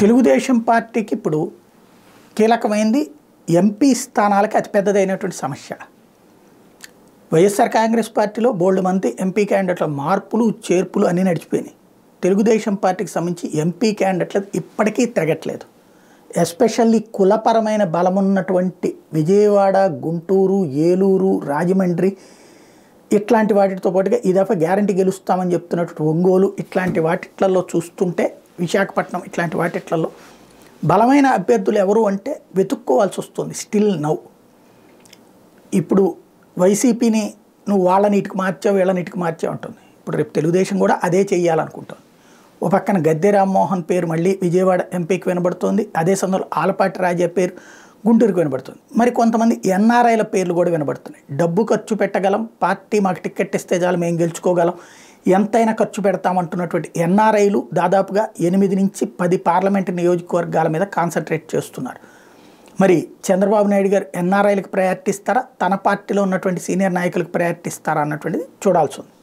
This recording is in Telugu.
తెలుగుదేశం పార్టీకి ఇప్పుడు కీలకమైంది ఎంపీ స్థానాలకి అతిపెద్దదైనటువంటి సమస్య వైఎస్ఆర్ కాంగ్రెస్ పార్టీలో బోల్డ్ మంది ఎంపీ క్యాండిడేట్ల మార్పులు చేర్పులు అన్నీ నడిచిపోయినాయి తెలుగుదేశం పార్టీకి సంబంధించి ఎంపీ క్యాండిడేట్లు ఇప్పటికీ తిరగట్లేదు ఎస్పెషల్లీ కులపరమైన బలమున్నటువంటి విజయవాడ గుంటూరు ఏలూరు రాజమండ్రి ఇట్లాంటి వాటితో పాటుగా ఈ దఫా గ్యారంటీ గెలుస్తామని చెప్తున్నటువంటి ఒంగోలు ఇట్లాంటి వాటిట్లలో చూస్తుంటే విశాఖపట్నం ఇట్లాంటి వాటిట్లలో బలమైన అభ్యర్థులు ఎవరు అంటే వెతుక్కోవాల్సి వస్తుంది స్టిల్ నౌ ఇప్పుడు వైసీపీని నువ్వు వాళ్ళని ఇటుకు మార్చావు వీళ్ళని ఇటుకు మార్చావు ఉంటుంది ఇప్పుడు రేపు తెలుగుదేశం కూడా అదే చెయ్యాలనుకుంటుంది ఓ పక్కన గద్దె రామ్మోహన్ పేరు మళ్ళీ విజయవాడ ఎంపీకి వినబడుతోంది అదే సమయంలో ఆలపాటి రాజా పేరు గుంటూరుకు వినబడుతుంది మరి కొంతమంది ఎన్ఆర్ఐల పేర్లు కూడా వినబడుతున్నాయి డబ్బు ఖర్చు పెట్టగలం పార్టీ మాకు టికెట్ ఇస్తే చాలు మేము గెలుచుకోగలం ఎంతైనా ఖర్చు పెడతామంటున్నటువంటి ఎన్ఆర్ఐలు దాదాపుగా ఎనిమిది నుంచి పది పార్లమెంటు నియోజకవర్గాల మీద కాన్సన్ట్రేట్ చేస్తున్నారు మరి చంద్రబాబు నాయుడు గారు ఎన్ఆర్ఐలకు ప్రయారిటీ ఇస్తారా తన పార్టీలో ఉన్నటువంటి సీనియర్ నాయకులకు ప్రయారిటీ ఇస్తారా అన్నటువంటిది చూడాల్సి ఉంది